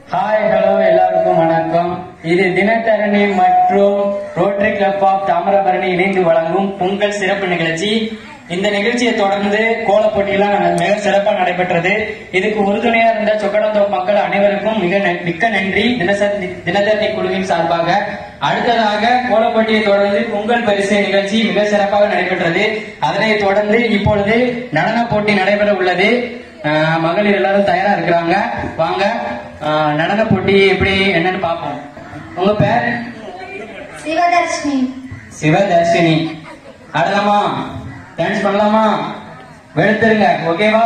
Hi hello எல்லாருக்கும் வணக்கம் இது தினத்தரணி மற்றும் ரோட்டரி கிளப் ஆஃப் தாமிரபரணி இணைந்து வழங்கும் பொங்கல் சிறப்பு நிகழ்ச்சி இந்த நிகழ்ச்சியை தொடர்ந்து கோல போட்டியெல்லாம் நட- மிக சிறப்பாக நடைபெற்றது இதுக்கு உறுதுணையா இருந்த சொக்கடந்தோப் மக்கள் அனைவருக்கும் மிக நன்- மிக்க நன்றி தினசரி தினத்தரணி குழுவின் சார்பாக அடுத்ததாக கோல போட்டியை தொடர்ந்து பொங்கல் பரிசு நிகழ்ச்சி மிக சிறப்பாக நடைபெற்றது அதனைத் தொடர்ந்து இப்பொழுது நடன போட்டி நடைபெற உள்ளது ஆஹ் மகளிர் எல்லாரும் தயாரா இருக்கிறாங்க வாங்க ஆஹ் நடன போட்டி எப்படி என்னன்னு பார்ப்போம் உங்க பேர் சிவதர்ஷினி சிவதர்ஷினி ஆடலாமா டான்ஸ் பண்ணலாமா வெளுத்துருங்க ஓகேவா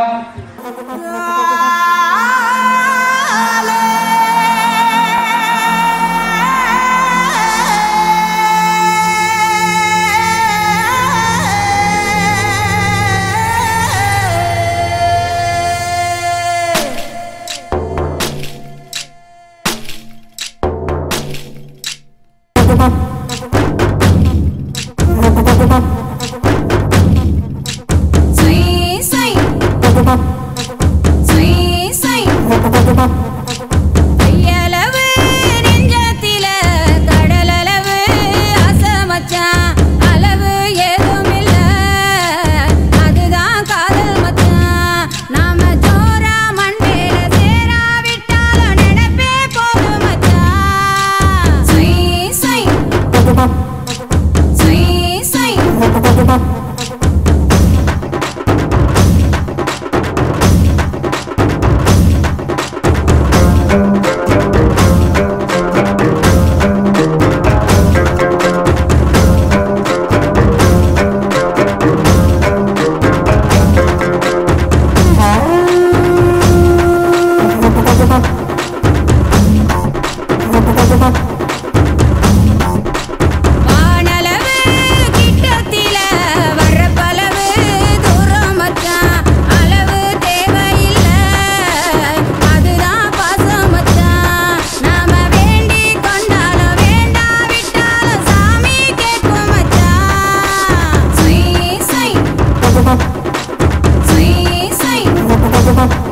Swing, swing. Swing, swing. கையளவு நெஞ்சத்தில கடலளவு ஆசை மச்சான். அளவு ஏதும் இல்ல. அதுதான் காதல் மச்சான். நாம ஜோரா மண்மேல சேராவிட்டாலும் நினைப்பே போதும் மச்சான். Swing, swing. Swing, swing. வானளவு கிட்டத்தில வரப்பளவு தூரம் மச்சான் அளவு தேவையில்ல அதுதான் பாசம் மச்சான் நாம வேண்டி கொண்டாலும் வேண்டாவிட்டாலும் சாமி கேட்கும் மச்சான் ஸ்வீ ஸ்வீ ஸ்வீ ஸ்வீ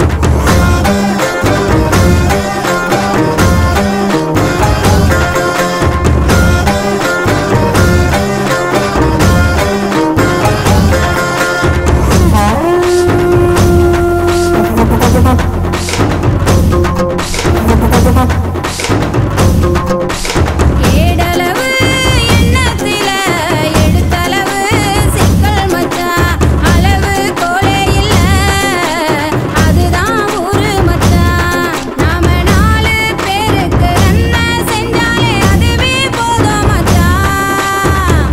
ஏடளவு எண்ணத்தில எடுத்தளவு சிக்கல் மச்சான் அளவு கோலே இல்ல அதுதான் ஊரு மச்சான் நாம நாலு பேருக்கு நன்மை செஞ்சாலே அதுவே போதும் மச்சான்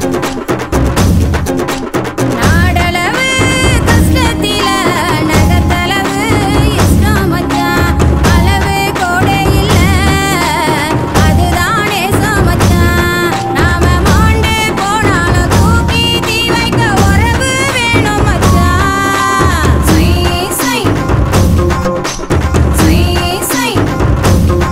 நாடளவு கஷ்டத்தில நகத்தளவு இஷ்டம் மச்சான் அளவு கோடை இல்ல அதுதான் நேசம் மச்சான் நாம மாண்டு போனாலும் தூக்கி தீ வைக்க உறவு வேணும் மச்சான் ஸ்வீ ஸ்வீ ஸ்வீ ஸ்வீ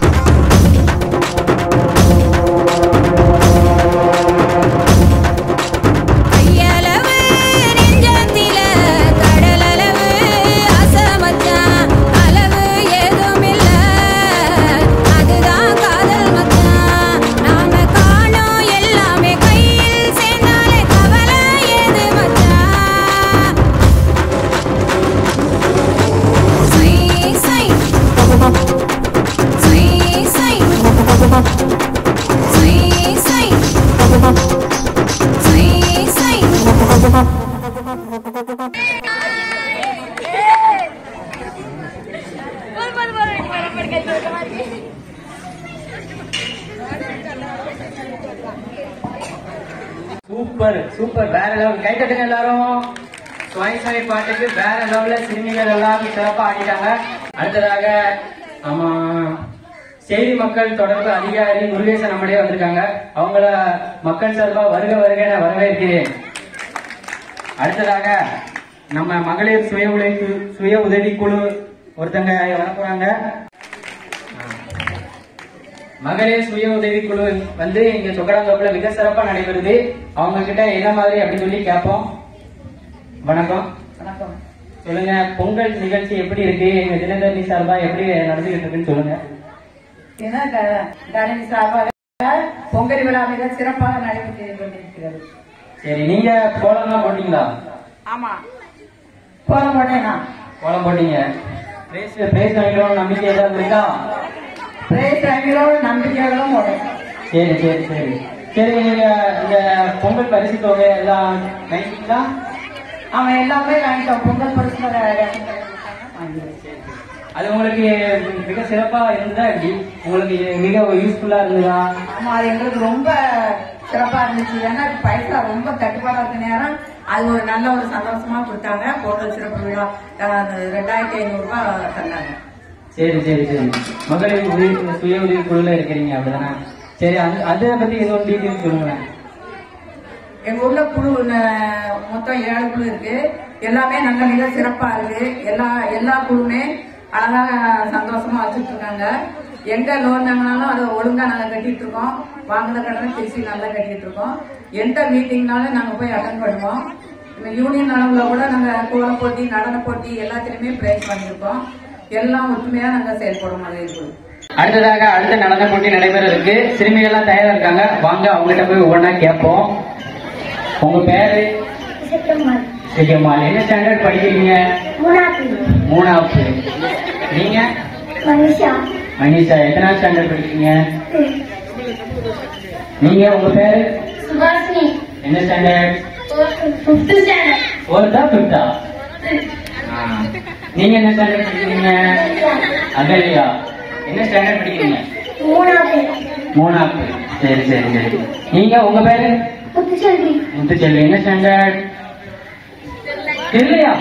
கையளவு நெஞ்சத்தில கடலளவு ஆசை மச்சான் அளவு ஏதும் இல்ல அதுதான் காதல் மச்சான் நாம காணோம் எல்லாமே கையில் சேர்ந்தாலே கவலை ஏது மச்சான் ஸ்வீ ஸ்வீ ஸ்வீ ஸ்வீ ஸ்வீ ஸ்வீ ஸ்வீ ஸ்வீ சூப்பர் சூப்பர் வேற லெவல் கை தட்டுங்க எல்லாரும் சுவை சுவை பாட்டுக்கு வேற லெவல்ல சிறுமிகள் எல்லாம் சிறப்பா ஆடிட்டாங்க அடுத்ததாக ஆமா செய்தி மக்கள் தொடர்பு அதிகாரி முருகேசன் நம்மளே வந்திருக்காங்க அவங்கள மக்கள் சார்பா வருக வருக நான் வரவேற்கிறேன் அடுத்ததாக நம்ம மகளிர் சுய உழைப்பு சுய உதவி குழு ஒருத்தங்க வர போறாங்க மகளிர் சுய உதவி குழு வந்து இங்க சொக்கடாங்கோப்புல மிக சிறப்பா நடைபெறுது அவங்க கிட்ட என்ன மாதிரி அப்படின்னு சொல்லி கேட்போம் வணக்கம் வணக்கம் சொல்லுங்க பொங்கல் நிகழ்ச்சி எப்படி இருக்கு எங்க தினத்தரணி சார்பா எப்படி நடந்துகிட்டு இருக்குன்னு சொல்லுங்க ஏன்னா க- தரணி சார்பாக பொங்கல் விழா மிக சிறப்பாக நடைபெற்று கொண்டிருக்கிறது சரி நீங்க கோலம்லாம் போட்டீங்களா ஆமா போன போட்டேனா கோலம் போட்டீங்க பிரைஸ் பிரைஸ் வாங்கிடுவோம் நம்பிக்கை ஏதாவது இருக்கா பிரேஸ் டைமிலோட நம்பிக்கையோடும் போட்டேன் சரி சரி சரி சரி நீங்க இந்த பொங்கல் பரிசு தொகை எல்லாம் வாங்கிட்டீங்களா அவன் எல்லாமே வாங்கிட்டோம் பொங்கல் பரிசு வாங்கிடுச்சு அது உங்களுக்கு மிக சிறப்பா இருந்ததா எப்படி உங்களுக்கு மிக யூஸ்ஃபுல்லா இருந்ததா ஆமா அது எங்களுக்கு ரொம்ப சிறப்பா இருந்துச்சு ஏன்னா பைசா ரொம்ப தட்டுப்பாடா இருக்க நேரம் அது ஒரு நல்ல ஒரு சந்தோஷமா கொடுத்தாங்க பொங்கல் சிறப்பு விழா அஹ், ரெண்டாயிரத்தி ஐநூறு ரூபாய் தந்தாங்க சரி சரி சரி மகளிர் உதவி சுய உதவி குழுல இருக்கிறீங்க அப்படிதானே சரி அது அதை பத்தி எதுவும் டீட்டெயில் சொல்லுங்களேன் எங்க ஊர்ல குழு ந- மொத்தம் ஏழு குழு இருக்கு எல்லாமே நல்ல மிக சிறப்பா இருக்கு எல்லா எல்லா குழுமே அழகா சந்தோஷமா வச்சுட்டு இருக்காங்க எங்க லோன் வாங்கினாலும் அதை ஒழுங்கா நாங்க கட்டிட்டு இருக்கோம் வாங்கின கடனை திருப்பி நல்லா கட்டிட்டு இருக்கோம் எந்த மீட்டிங்னாலும் நாங்க போய் அட்டன் பண்ணுவோம் இந்த யூனியன் அளவுல கூட நாங்க கோலம் போட்டி நடன போட்டி எல்லாத்திலுமே பிரைஸ் பண்ணியிருக்கோம் எல்லாம் ஒற்றுமையா நாங்க செயல்படும் மகளிர் குழு அடுத்ததாக அடுத்த நடன போட்டி நடைபெற இருக்கு சிறுமிகள்லாம் தயாரா இருக்காங்க வாங்க அவங்ககிட்ட போய் ஒவ்வொன்றா கேட்போம் உங்க பேரு செப்டம்பர் சிகமால் என்ன ஸ்டாண்டர்ட் படிக்கிறீங்க மூணாவது மூணாவது நீங்க மனிஷா மனிஷா எத்தனாவது ஸ்டாண்டர்ட் படிக்கிறீங்க நீங்க உங்க பேரு சுபாஷினி என்ன ஸ்டாண்டர்ட் ஃபிஃப்த் ஸ்டாண்டர்ட் ஃபோர்த்தா ஃபிஃப்த்தா நீங்க என்ன ஸ்டாண்டர்ட் படிக்கிறீங்க அகலியா என்ன ஸ்டாண்டர்ட் படிக்கிறீங்க மூணாவது மூணாவது சரி சரி சரி நீங்க உங்க பேரு முத்துச்செல்வி முத்துச்செல்வி என்ன ஸ்டாண்டர்ட் தெரியலையா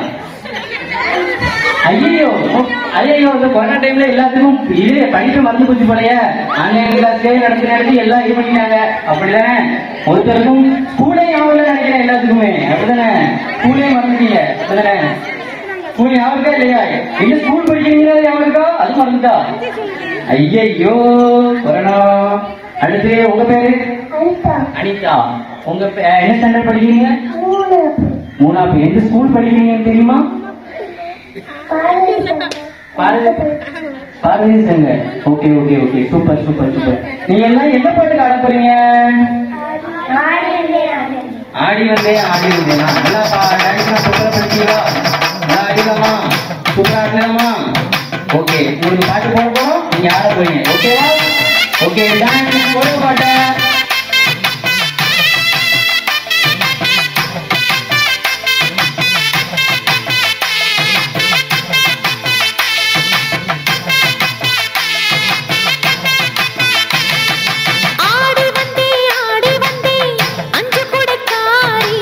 ஐயோ ஐயோ இந்த கொரோனா டைம்ல எல்லாத்துக்கும் இது படிப்பு மறந்து போச்சு போலயே ஆன்லைன் கிளாஸ்லயே நடத்தி நடத்தி எல்லாம் இது பண்ணிட்டாங்க அப்படிதானே ஒருத்தருக்கும் ஸ்கூலே ஞாபகம் இல்ல நினைக்கிறேன் எல்லாத்துக்குமே அப்படிதானே ஸ்கூலே மறந்துட்டீங்க அப்படிதானே ஸ்கூல் ஞாபகம் இருக்கா இல்லையா என்ன ஸ்கூல் படிக்கிறீங்களா ஞாபகம் இருக்கா அது மறந்துட்டா ஐயையோ கொரோனா அடுத்து உங்க பேரு அனிதா அனிதா உங்க பே- என்ன ஸ்டாண்டர்ட் படிக்கிறீங்க மூணு மூணாவது எந்த ஸ்கூல் படிக்கிறீங்கன்னு தெரியுமா Bharathi Bharathi Bharathi Shankar okay okay okay super super super நீங்க எல்லாம் எந்த பாட்டுக்கு ஆட போறீங்க ஆடி வந்தே ஆடி வந்தேனா நல்லா டான்ஸ் சூப்பரா படிச்சீங்களா நல்லா ஆடிடலாமா சூப்பரா ஆடலாமா ஓகே உங்களுக்கு பாட்டு போட போறோம் நீங்க ஆட போறீங்க ஓகேவா ஓகே டான்ஸ் போட பாட்டை ஆடி வந்தே ஆடி வந்தே அஞ்சு குடைக்காரி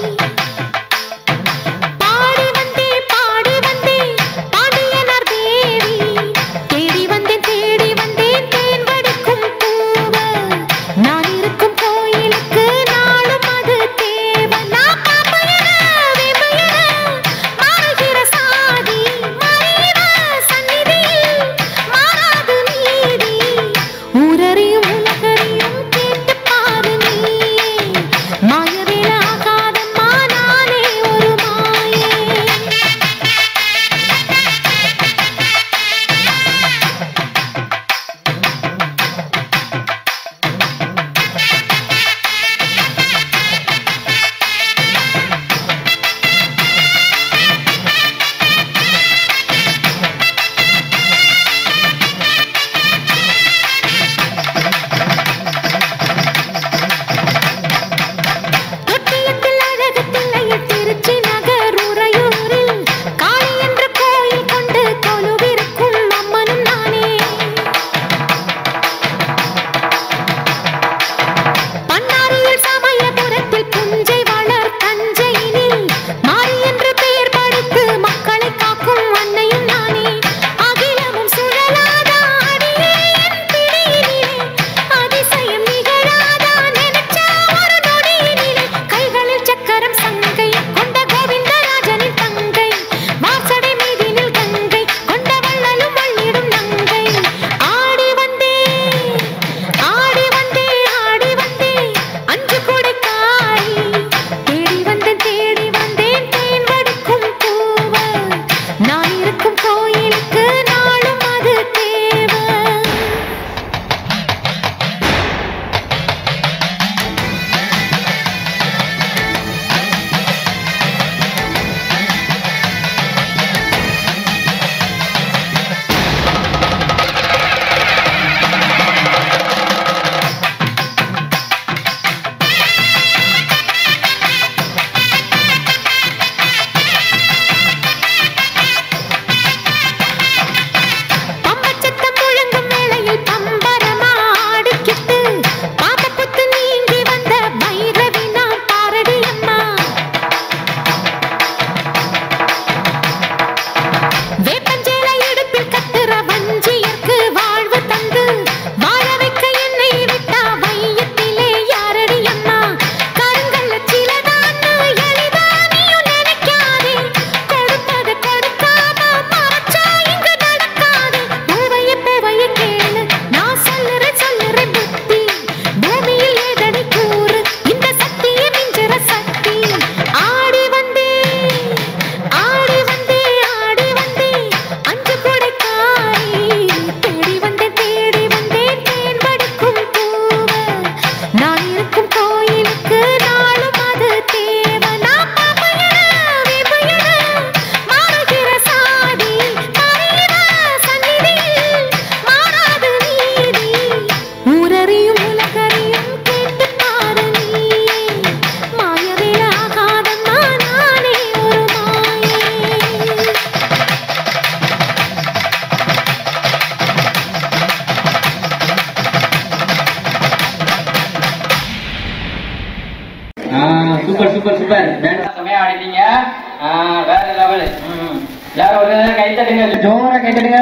பாடி வந்தே பாடி வந்தே பாண்டியனார் தேவி தேடி வந்தேன் தேடி வந்தேன் தேன் வடிக்கும் பூவ சூப்பர் சூப்பர் சூப்பர் டான்ஸ் செமையா ஆடிட்டீங்க ஆ, வேற லெவல் எல்லாரும் ஒரு நேரம் கை தட்டுங்க ஜோரா கை தட்டுங்க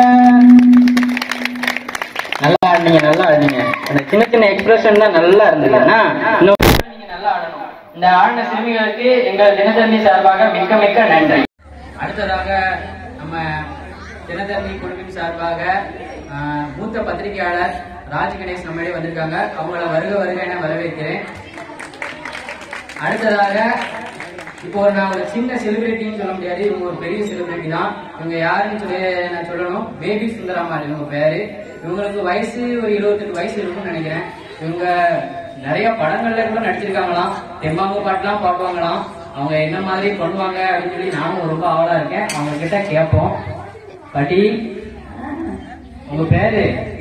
நல்லா ஆடினீங்க நல்லா ஆடினீங்க அந்த சின்ன சின்ன எக்ஸ்பிரஷன் தான் நல்லா இருந்ததுன்னா இன்னும் நீங்க நல்லா ஆடணும் இந்த ஆடின சிறுமிகளுக்கு எங்கள் தினத்தந்தி சார்பாக மிக்க மிக்க நன்றி அடுத்ததாக நம்ம தினத்தந்தி குழுவின் சார்பாக ஆஹ், மூத்த பத்திரிகையாளர் ராஜ் கணேஷ் நம்மளே வந்திருக்காங்க அவங்கள வருக வருக என வரவேற்கிறேன் அடுத்ததாக இப்போ ஒரு நான் ஒரு சின்ன செலிபிரிட்டின்னு சொல்ல முடியாது இவங்க ஒரு பெரிய செலிபிரிட்டி தான் இவங்க யாருன்னு சொல்லி நான் சொல்லணும் பேபி சுந்தராமாள் இவங்க பேரு இவங்களுக்கு வயசு ஒரு இருபத்தெட்டு வயசு இருக்கும்னு நினைக்கிறேன் இவங்க நிறைய படங்கள்ல கூட நடிச்சிருக்காங்களாம் தெம்மாங்கு பாட்டுலாம் பாடுவாங்களாம் அவங்க என்ன மாதிரி பண்ணுவாங்க அப்படின்னு சொல்லி நானும் ரொம்ப ஆவலா இருக்கேன் அவங்க கிட்ட கேட்போம் பாட்டி உங்க பேரு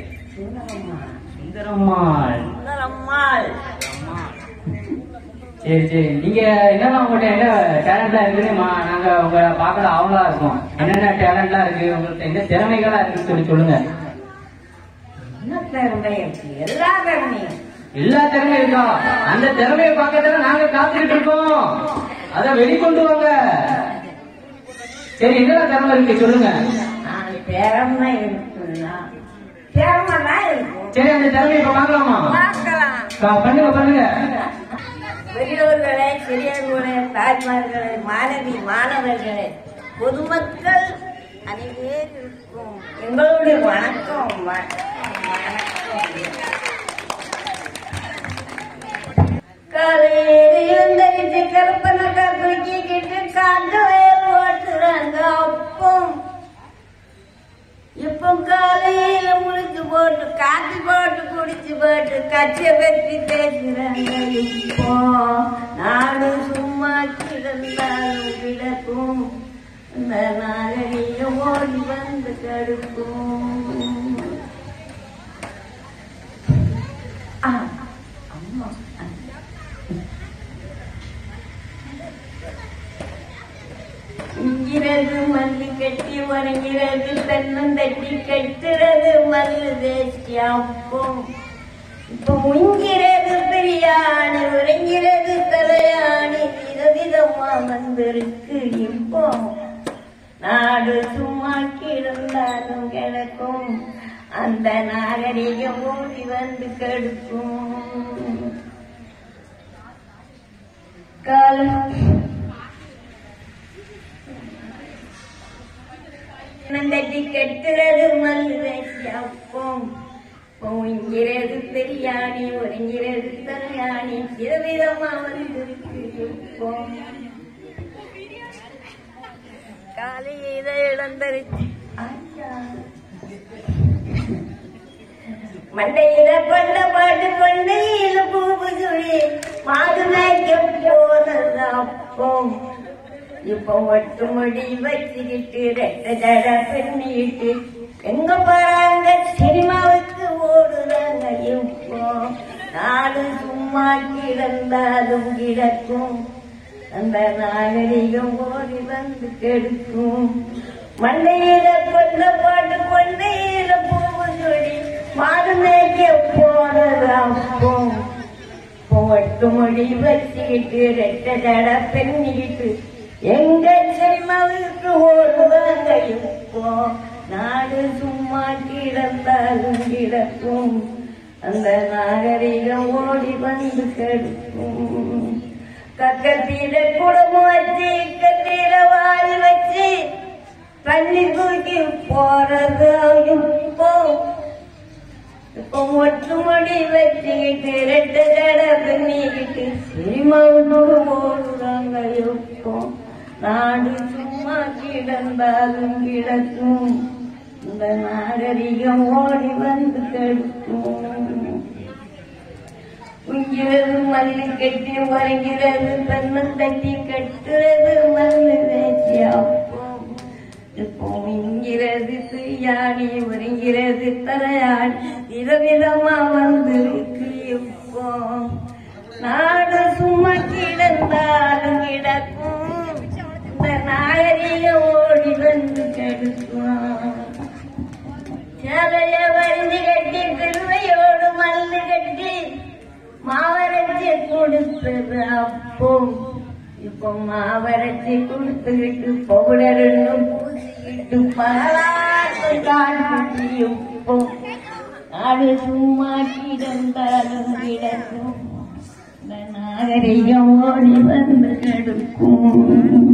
சுந்தரம்மாள் சரி சரி நீங்க என்னென்ன உங்கள்கிட்ட என்ன டேலண்ட்லாம் இருக்குன்னு மா- நாங்க உங்க பார்க்கல ஆவலா இருக்கோம் என்னென்ன டேலண்ட்லாம் இருக்கு உங்கள்ட்ட என்ன திறமைகளா இருக்குன்னு சொல்லி சொல்லுங்க என்ன திறமை இருக்கு எல்லா திறமையும் எல்லா திறமையும் இருக்கா அந்த திறமையை பார்க்கறதுல நாங்க காத்துக்கிட்டு இருக்கோம் அத வெளிக்கொண்டு வாங்க சரி என்னென்ன திறமை இருக்கு சொல்லுங்க நான் திறமை இருக்குன்னா திறமை தான் இருக்கும் சரி அந்த திறமையை இப்ப பார்க்கலாமா பார்க்கலாம் கா- பண்ணுங்க பண்ணுங்க பெரியோர்களே சிறியவர்களே தாய்மார்களே மாணவி மாணவர்களே பொதுமக்கள் அனைவருக்கும் எங்களுடைய வணக்கம் வணக்கம், வணக்கம் காலையில் எழுந்தரிச்சு கருப்பனக்கா தூக்கிக்கிட்டு காட்டு வயல் ஓட்டுறாங்க அப்பம் இப்போ காலையில முழிச்சு போட்டு காப்பி போட்டு குடிச்சு போட்டு கச்சை பற்றி பேசுறாங்க இப்போ நாடு சும்மா கிடந்தாலும் கிடக்கும் இந்த நாகரிகம் ஓடி வந்து கடுக்கும் ஆ, அம்மா இங்கிறது மல்லு கட்டி உறங்கிறது தென்னந்தட்டி கட்டுறது மல்லு தேசி அப்பம் இப்போ உங்கிறது பிரியாணி உறங்கிறது தலையாணி விதவிதமா வந்திருக்கு இப்போ நாடு சும்மா கிடந்தாலும் கிடக்கும் அந்த நாகரிகம் ஓடி வந்து கெடுக்கும் காலம் நந்தட்டி கட்டுறது மல்லு வேசி அப்பம் பொங்கிறது பெரியாணி ஒருங்கிறது தலையாணி விதவிதமா வந்திருக்கு இப்போ காலையில இழந்தரிச்சு மண்டையில கொண்ட பாட்டு கொண்டையில பூவு சுழி மாடு மேய்க்க போனது அப்பம் இப்ப ஒட்டு முடி வச்சுக்கிட்டு ரெட்ட ஜட பின்னிட்டு எங்க போறாங்க சினிமாவுக்கு ஓடுறாங்க இப்போ நாடு சும்மா கிடந்தாலும் கிடக்கும் அந்த நாகரிகம் ஓடி வந்து கெடுக்கும் மண்டையில கொண்ட பாட்டு கொண்டையில பூவு சொல்லி மாடு மேய்க்க போனது அப்போ போட்டு மொழி வச்சுக்கிட்டு ரெட்ட ஜட பெண்ணிக்கிட்டு எங்க சினிமாவுக்கு ஓடுவாங்க இப்போ நாடு சும்மா கிடந்தாலும் கிடக்கும் அந்த நாகரிகம் ஓடி வந்து கெடுக்கும் கக்கத்தீர குடும்பம் வச்சு கத்தீர வாய் வச்சு தண்ணி தூக்கி போறது இப்போ இப்போ ஒற்று முடி வச்சுக்கிட்டு ரெண்டு தடவை பண்ணிக்கிட்டு சினிமாவுக்கு ஓடுறாங்க இப்போ நாடு சும்மா கிடந்தாலும் கிடக்கும் இந்த நாகரிகம் ஓடி வந்து கெடுக்கும் உங்கிறது மல்லு கட்டி உறங்கிறது தன்னம் தட்டி கட்டுறது மல்லு வேசி அப்போ இப்போ இங்கிறது யானி உறங்கிறது தலையாடி விதவிதமா வந்திருக்கு இப்போ நாடு சும்மா கிடந்தாலும் கிடக்கும் இந்த நாகரிகம் ஓடி வந்து கெடுக்கும் சேலைய வரிஞ்சு கட்டி திருவையோடு மல்லு கட்டி மாவரைச்சி கொடுத்தது அப்போ அப்போம் இப்போ மாவரைச்சி கொடுத்துக்கிட்டு பவுடரும் பூசிக்கிட்டு பாலாட்டம் காட்டியும் ஆடு சும்மா கிடந்தாலும் கிடக்கும் இந்த நாகரிகம் ஓடி வந்து கெடுக்கும்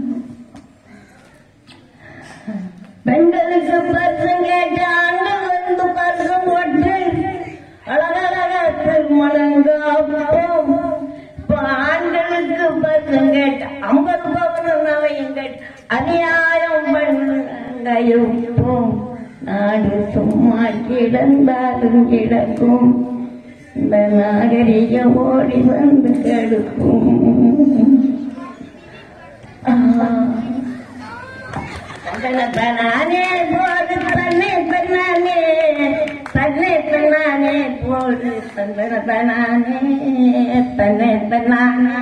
பெண்களுக்கு பசங்க ஆண்டு வந்து பசம் போட்டு அழகழக திருமணங்காப்போம் இப்ப ஆண்களுக்கு பசங்க ஐம்பது பவனம் அவங்க அநியாயம் பண்ணாங்க நாடு சும்மா கிடந்தாலும் கிடக்கும் இந்த நாகரிகம் ஓடி வந்து கெடுக்கும் ஆ தன்னே போது தன்னை தன்னானே தன்னை தன்னானே போது தந்தன தனானே தன்னை தன்னானே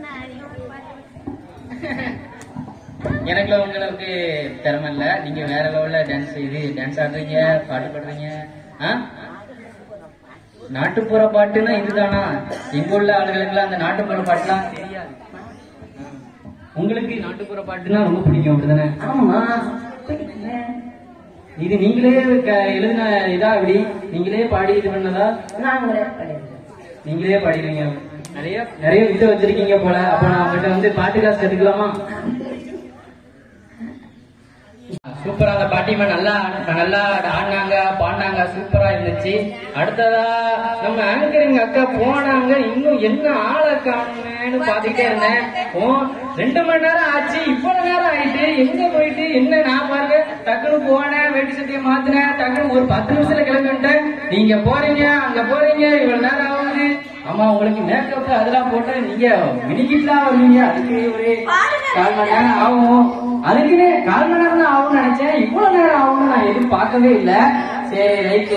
எனக்குள்ள உங்களுக்கு திறமை இல்ல நீங்க வேற லெவல்ல டான்ஸ் இது டான்ஸ் ஆடுறீங்க பாட்டு பாடுறீங்க ஆ? நாட்டுப்புற பாட்டுன்னா இதுதானா இங்க உள்ள ஆளுகளுக்கு அந்த நாட்டுப்புற பாட்டுலாம் தெரியாது உங்களுக்கு நாட்டுப்புற பாட்டுனா ரொம்ப பிடிக்கும் அப்படிதானே ஆமா பிடிக்கல. இது நீங்களே க- எழுதின இதா அப்படி நீங்களே பாடி இது பண்ணதா நாங்களே படிக்கிறோம் நீங்களே பாடிடுவீங்க நிறைய நிறைய வித்த வச்சிருக்கீங்க போல அப்ப நான் உங்ககிட்ட வந்து பாட்டு காசு கத்துக்கலாமா சூப்பரா அந்த பாட்டிமா நல்லா ஆடு- நல்லா ஆடினாங்க பாடினாங்க சூப்பரா இருந்துச்சு அடுத்ததா நம்ம ஆங்கரிங் அக்கா போனாங்க இன்னும் என்ன ஆளை காணுமேனு பாத்துக்கிட்டே இருந்தேன் ஓ ரெண்டு மணி நேரம் ஆச்சு இவ்வளவு நேரம் ஆயிட்டு எங்க போயிட்டு என்ன நான் பாருங்க டக்குனு போனேன் வேட்டி சட்டையை மாத்தினேன் டக்குனு ஒரு பத்து நிமிஷத்துல கிளம்பி வந்துட்டேன் நீங்க போறீங்க அங்க போறீங்க இவ்வளவு நேரம் ஆகுது ஆமா உங்களுக்கு மேக்கப் அதெல்லாம் போட்டு நீங்க மினிக்கிட்டுலாம் வருவீங்க அதுக்கு ஒரு கால் மணி நேரம் ஆகும் அதுக்குன்னு கால் மணி நேரம் தான் ஆகும்னு நினைச்சேன் இவ்வளவு நேரம் ஆகும்னு நான் எதுவும் பார்க்கவே இல்ல சரி ரைட்டு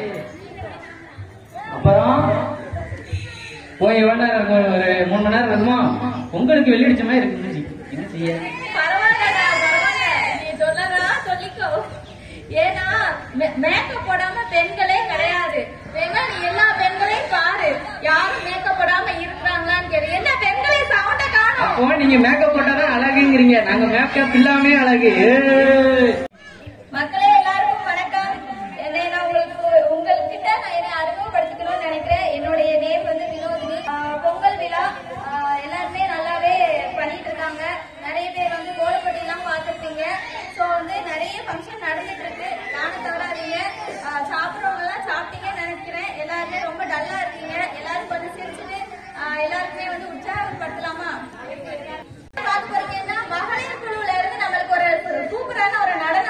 அப்புறம் போய் எவ்வளவு நேரம் இருக்கும்? ஒரு மூணு மணி நேரம் வருமா உங்களுக்கு வெள்ளடிச்ச மாதிரி இருக்கு என்ன செய்ய பரவாயில்லடா, பரவாயில்ல. நீ சொல்லறதா சொல்லிக்கோ. ஏன்னா மே- மேக்கப் போடாம பெண்களே கிடையாது வேணா நீ எல்லா பெண்களையும் பாரு யாரும் மேக்கப் போடாம இருக்கிறாங்களான்னு கேளு என்ன பெண்களே சவுண்ட காணும் அப்போ நீங்க மேக்கப் போட்டாதான் அழகுங்கிறீங்க நாங்க மேக்கப் இல்லாமே அழகு ஏய். மக்களே எல்லாருக்கும் வணக்கம் என்னை நான் உங்களுக்கு உங்கள்கிட்ட நான் என்னை அறிமுகப்படுத்திக்கணும்னு நினைக்கிறேன் என்னுடைய நேம் வந்து வினோதினி ஆஹ் பொங்கல் விழா ஆஹ் எல்லாருமே நல்லாவே பண்ணிட்டு இருக்காங்க நிறைய பேர் வந்து கோலப்பட்டி எல்லாம் பார்த்துருப்பீங்க ஸோ வந்து நிறைய ஃபங்க்ஷன் நடந்துட்டு இருக்கு நானும் தவறாதீங்க ஆஹ் சாப்பிட்றவங்க எல்லாம் சாப்பிட்டீங்கன்னு நினைக்கிறேன் எல்லாருமே ரொம்ப டல்லா இருக்கீங்க எல்லாரும் கொஞ்சம் சிரிச்சுட்டு ஆஹ் எல்லாருக்குமே வந்து உற்சாகப்படுத்தலாமா பார்க்க போறீங்கன்னா மகளிர் குழுல இருந்து நம்மளுக்கு ஒரு சூப்பரான ஒரு நடன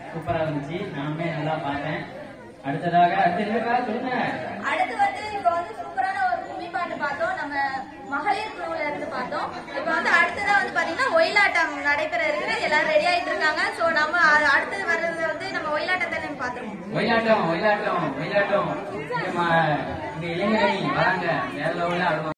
சூப்பரா இருந்துச்சு நானுமே நல்லா பார்த்தேன் அடுத்ததாக அடுத்து என்னக்கா சொல்லுங்க அடுத்து வந்து இப்ப வந்து சூப்பரான ஒரு கும்மி பாட்டு பார்த்தோம் நம்ம மகளிர் குழுவுல இருந்து பார்த்தோம் இப்ப வந்து அடுத்ததா வந்து பாத்தீங்கன்னா ஒயிலாட்டம் நடைபெற இருக்குது எல்லாரும் ரெடி ஆயிட்டு இருக்காங்க சோ நம்ம அ- அடுத்தது வர்றது வந்து நம்ம ஒயிலாட்டத்தை நம்ம பாத்துருவோம் ஒயிலாட்டம் ஒயிலாட்டம் ஒயிலாட்டம் இங்க ம- இங்க இளைஞரணி வராங்க வேற லெவல்ல ஆடுவாங்க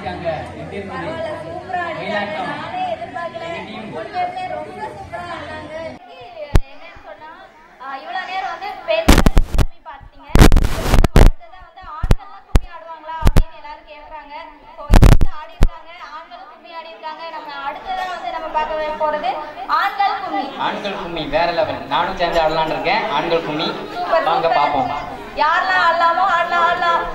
ஆடிருக்காங்க எப்படி இருந்தது பரவாயில்ல, சூப்பரா ஆடினாங்க. மயிலாட்டம். நானே எதிர்பார்க்கல. எங்க team. உண்மையிலே ரொம்ப சூப்பரா ஆடினாங்க. என்னன்னு சொன்னா, ஆஹ் இவ்வளவு நேரம் வந்து பெண்கள் கும்மி பார்த்தீங்க. நம்ம அடுத்ததா வந்து ஆண்கள்லாம் கும்மி ஆடுவாங்களா அப்படின்னு எல்லாரும் கேக்குறாங்க. So, இது வந்து ஆடிருக்காங்க. ஆண்கள் கும்மி ஆடிருக்காங்க. நம்ம அடுத்ததா வந்து நம்ம பார்க்க போறது ஆண்கள் கும்மி ஆண்கள் கும்மி வேற லெவல் நானும் சேர்ந்து ஆடலாம்னு இருக்கேன் ஆண்கள் கும்மி சூப்பர் வாங்க சூப்பர். பாப்போம் யாரெல்லாம் ஆடலாமோ ஆடலாம் ஆடலாம்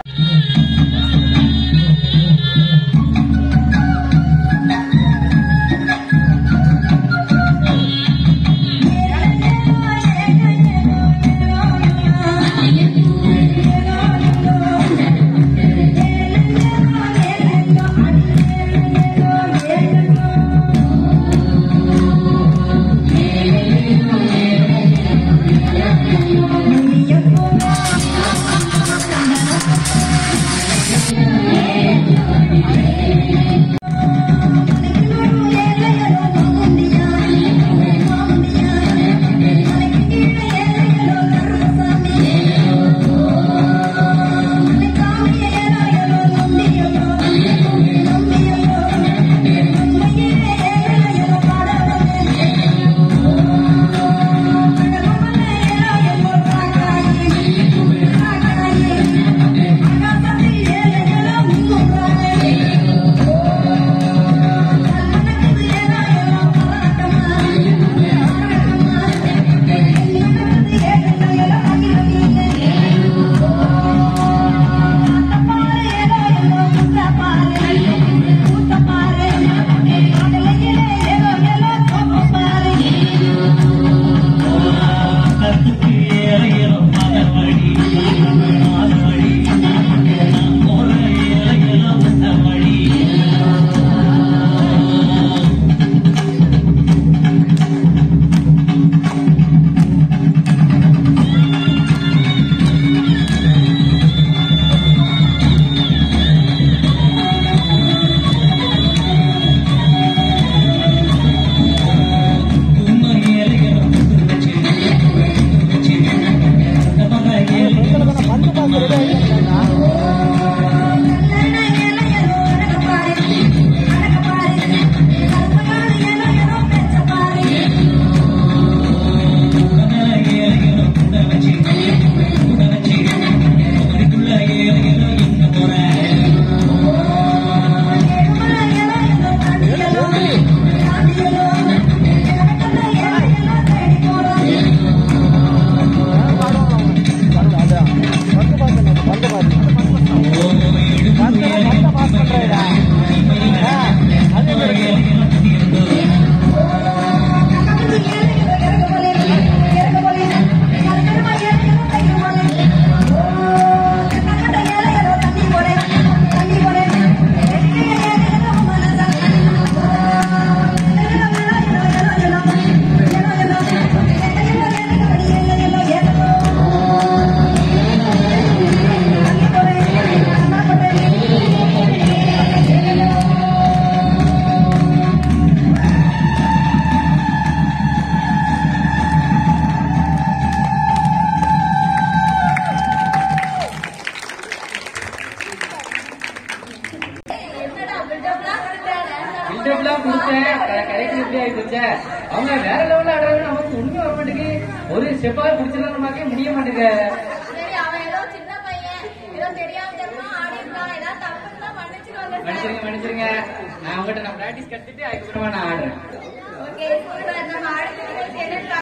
பில்டப்லாம் கொடுத்தேன் கரெக்ட் எப்படி ஆகி போச்சே அவங்க வேற லெவல்ல ஆடுறாங்க நமக்கு ஒண்ணுமே வர மாட்டேங்குது ஒரு ஸ்டெப்பாக பிடிச்சிடலாம் நமக்கே முடிய மாட்டேங்குது சரி அவன் ஏதோ சின்ன பையன் ஏதோ தெரியாம தெரியாம ஆடி இருக்கான் ஏதாவது தப்புன்னா மன்னிச்சுக்கோங்க சார் மன்னிச்சிருங்க மன்னிச்சிருங்க நான் உங்ககிட்ட நான் பிராக்டிஸ் கத்துட்டு அதுக்கப்புறமா நான் ஆடுறேன் ஓகே சூப்பர் நம்ம அடுத்த நிகழ்ச்சி என்ன